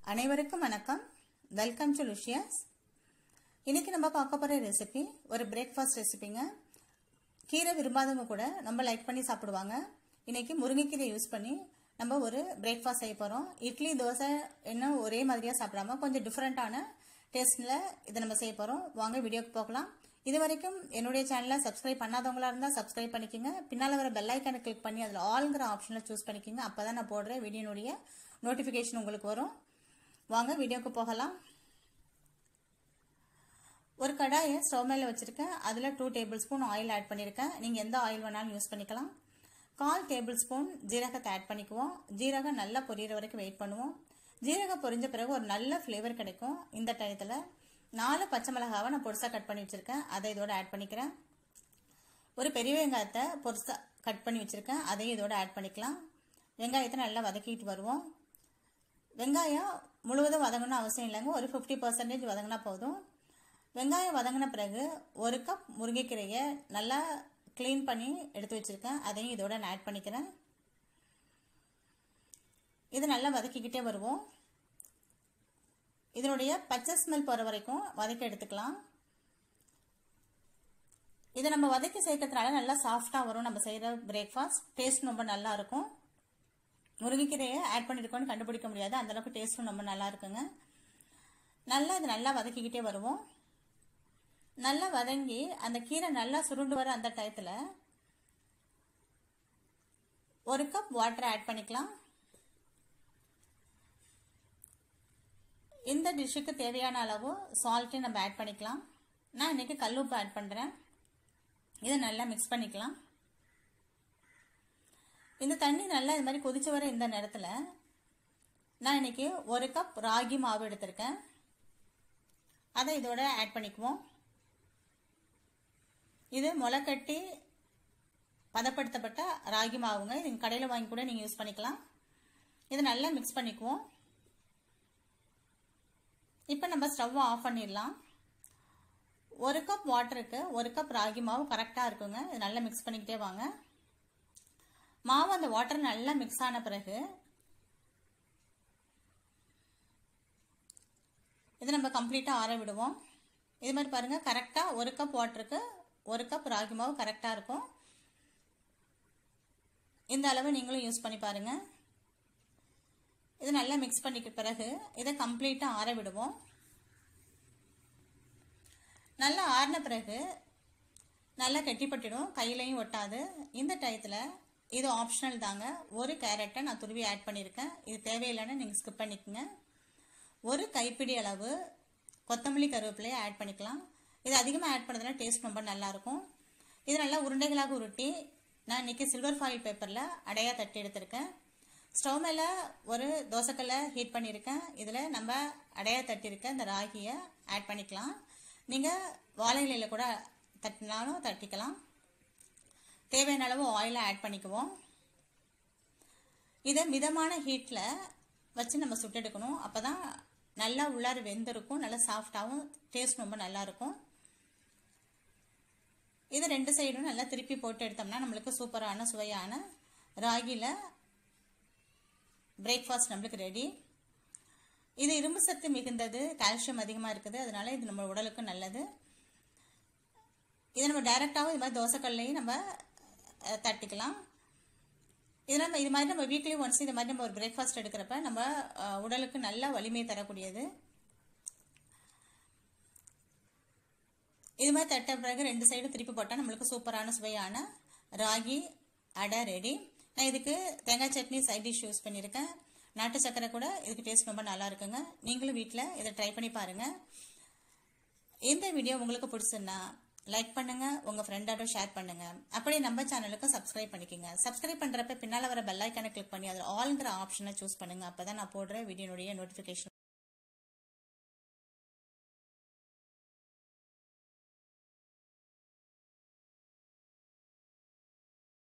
அனைவருக்கும் வணக்கம் welcome to லுஷியாஸ் இன்னைக்கு நம்ம பார்க்க போகிற ரெசிபி ஒரு பிரேக்ஃபாஸ்ட் ரெசிபிங்க கீரை விரும்பாதவங்க கூட நம்ம லைக் பண்ணி சாப்பிடுவாங்க இன்னைக்கு முருங்கைக்கீரை யூஸ் பண்ணி நம்ம ஒரு பிரேக்ஃபாஸ்ட் செய்ய போகிறோம் இட்லி தோசை இன்னும் ஒரே மாதிரியாக சாப்பிடாம கொஞ்சம் டிஃப்ரெண்ட்டான டேஸ்ட்டில் இதை நம்ம செய்ய போகிறோம் வாங்க வீடியோக்கு போகலாம் இது வரைக்கும் என்னுடைய சேனலை சப்ஸ்கிரைப் பண்ணாதவங்களா இருந்தால் சப்ஸ்கிரைப் பண்ணிக்கோங்க பின்னால் வர பெல் ஐக்கானை கிளிக் பண்ணி அதில் ஆளுங்கிற ஆப்ஷனில் சூஸ் பண்ணிக்கோங்க அப்போ தான் நான் போடுற வீடியோனுடைய நோட்டிஃபிகேஷன் உங்களுக்கு வரும் வாங்க வீடியோக்கு போகலாம் ஒரு கடாயை ஸ்டவ் மேலே வச்சுருக்கேன் அதில் two tablespoon oil add பண்ணியிருக்கேன் நீங்கள் எந்த ஆயில் வேணாலும் யூஸ் பண்ணிக்கலாம் கால் டேபிள் ஸ்பூன் ஜீரகத்தை ஆட் பண்ணிக்குவோம் ஜீரகம் நல்லா பொரியிற வரைக்கும் வெயிட் பண்ணுவோம் ஜீரகம் பொரிஞ்ச பிறகு ஒரு நல்ல ஃப்ளேவர் கிடைக்கும் இந்த டயத்தில் நாலு பச்சை மிளகாவை நான் பொருசாக கட் பண்ணி வச்சுருக்கேன் அதை இதோட ஆட் பண்ணிக்கிறேன் ஒரு பெரிய வெங்காயத்தை பொருசாக கட் பண்ணி வச்சுருக்கேன் அதையும் இதோட ஆட் பண்ணிக்கலாம் வெங்காயத்தை நல்லா வதக்கிட்டு வருவோம் வெங்காயம் முழுவதும் வதங்கணும் அவசியம் இல்லைங்க ஒரு ஃபிஃப்டி பர்சன்டேஜ் வதங்கினா போதும் வெங்காயம் வதங்கின பிறகு ஒரு கப் முருங்கைக்கீரையை நல்லா க்ளீன் பண்ணி எடுத்து வச்சுருக்கேன் அதையும் இதோட நான் ஆட் பண்ணிக்கிறேன் இது நல்லா வதக்கிக்கிட்டே வருவோம் இதனுடைய பச்சை ஸ்மெல் போகிற வரைக்கும் வதக்கி எடுத்துக்கலாம் இதை நம்ம வதக்கி சேர்க்கறதுனால நல்லா சாஃப்டாக வரும் நம்ம செய்கிற பிரேக்ஃபாஸ்ட் டேஸ்ட் ரொம்ப நல்லா இருக்கும் முருங்கைக்கீரையை ஆட் பண்ணியிருக்கோன்னு கண்டுபிடிக்க முடியாது அந்தளவுக்கு டேஸ்ட்டும் ரொம்ப நல்லா இருக்குங்க நல்லா இது நல்லா வதக்கிக்கிட்டே வருவோம் நல்லா வதங்கி அந்த கீரை நல்லா சுருண்டு வர அந்த டயத்தில் ஒரு கப் வாட்டர் ஆட் பண்ணிக்கலாம் இந்த டிஷ்ஷுக்கு தேவையான அளவு சால்ட்டையும் நம்ம ஆட் பண்ணிக்கலாம் நான் இன்றைக்கி கல்லுப்பு ஆட் பண்ணுறேன் இதை நல்லா மிக்ஸ் பண்ணிக்கலாம் இந்த தண்ணி நல்லா இது மாதிரி கொதிச்சு வர இந்த நேரத்தில் நான் இன்னைக்கு ஒரு கப் ராகி மாவு எடுத்திருக்கேன் அதை இதோட ஆட் பண்ணிக்குவோம் இது முளைக்கட்டி பதப்படுத்தப்பட்ட ராகி மாவுங்க இது கடையில் வாங்கி கூட நீங்கள் யூஸ் பண்ணிக்கலாம் இதை நல்லா மிக்ஸ் பண்ணிக்குவோம் இப்போ நம்ம ஸ்டவ்வை ஆஃப் பண்ணிடலாம் ஒரு கப் வாட்டருக்கு ஒரு கப் ராகி மாவு கரெக்டாக இருக்குங்க இது நல்லா மிக்ஸ் பண்ணிக்கிட்டே வாங்க மாவு அந்த வாட்டர் நல்லா மிக்ஸ் ஆன பிறகு இதை நம்ம கம்ப்ளீட்டாக ஆற விடுவோம் இது மாதிரி பாருங்கள் கரெக்டாக ஒரு கப் வாட்டருக்கு ஒரு கப் ராகி மாவு கரெக்டாக இருக்கும் இந்த அளவு நீங்களும் யூஸ் பண்ணி பாருங்கள் இது நல்லா மிக்ஸ் பண்ணிக்க பிறகு இதை கம்ப்ளீட்டாக ஆற விடுவோம் நல்லா ஆறின பிறகு நல்லா கெட்டிப்பட்டுடும் கையிலையும் ஒட்டாது இந்த டயத்தில் இது ஆப்ஷனல் தாங்க ஒரு கேரட்டை நான் துருவி ஆட் பண்ணியிருக்கேன் இது தேவையில்லைன்னு நீங்கள் ஸ்கிப் பண்ணிக்கோங்க ஒரு கைப்பிடி அளவு கொத்தமல்லி கருவேப்பிலையை ஆட் பண்ணிக்கலாம் இது அதிகமாக ஆட் பண்ணுறதுனா டேஸ்ட் ரொம்ப நல்லாயிருக்கும் இது நல்லா உருண்டைகளாக உருட்டி நான் இன்றைக்கி சில்வர் ஃபாயில் பேப்பரில் அடையாக தட்டி எடுத்திருக்கேன் ஸ்டவ் மேலே ஒரு தோசைக்கல்லை ஹீட் பண்ணியிருக்கேன் இதில் நம்ம அடையாக தட்டியிருக்க இந்த ராகியை ஆட் பண்ணிக்கலாம் நீங்கள் வாழை இலையில் கூட தட்டினாலும் தட்டிக்கலாம் தேவையான அளவு ஆயிலை ஆட் பண்ணிக்குவோம் இதை மிதமான ஹீட்டில் வச்சு நம்ம சுட்டெடுக்கணும் அப்போ தான் நல்லா உள்ளார வெந்திருக்கும் நல்லா சாஃப்டாகவும் டேஸ்ட் ரொம்ப நல்லாயிருக்கும் இதை ரெண்டு சைடும் நல்லா திருப்பி போட்டு எடுத்தோம்னா நம்மளுக்கு சூப்பரான சுவையான ராகியில் பிரேக்ஃபாஸ்ட் நம்மளுக்கு ரெடி இது இரும்பு சத்து மிகுந்தது கால்சியம் அதிகமாக இருக்குது அதனால இது நம்ம உடலுக்கு நல்லது இதை நம்ம டைரெக்டாகவும் இது மாதிரி தோசைக்கல்லையும் நம்ம தட்டிக்கலாம் இது நம்ம இது மாதிரி நம்ம வீக்லி ஒன்ஸ் இது மாதிரி நம்ம ஒரு பிரேக்ஃபாஸ்ட் எடுக்கிறப்ப நம்ம உடலுக்கு நல்ல வலிமை தரக்கூடியது இது மாதிரி தட்ட பிறகு ரெண்டு சைடும் திருப்பி போட்டால் நம்மளுக்கு சூப்பரான சுவையான ராகி அடை ரெடி நான் இதுக்கு தேங்காய் சட்னி சைட் டிஷ் யூஸ் பண்ணியிருக்கேன் நாட்டு சக்கரை கூட இதுக்கு டேஸ்ட் ரொம்ப நல்லா இருக்குங்க நீங்களும் வீட்டில் இதை ட்ரை பண்ணி பாருங்கள் இந்த வீடியோ உங்களுக்கு பிடிச்சுன்னா லைக் பண்ணுங்க உங்க ஃப்ரெண்டோட ஷேர் பண்ணுங்க அப்படியே நம்ம சேனலுக்கு சப்ஸ்கிரைப் பண்ணிக்கோங்க சப்ஸ்கிரைப் பண்றப்ப பின்னால வர பெல் ஐக்கானை கிளிக் பண்ணி அதில் ஆல்ங்கிற ஆப்ஷனை சூஸ் பண்ணுங்க அப்பதான் நான் போடுற வீடியோனுடைய நோட்டிஃபிகேஷன்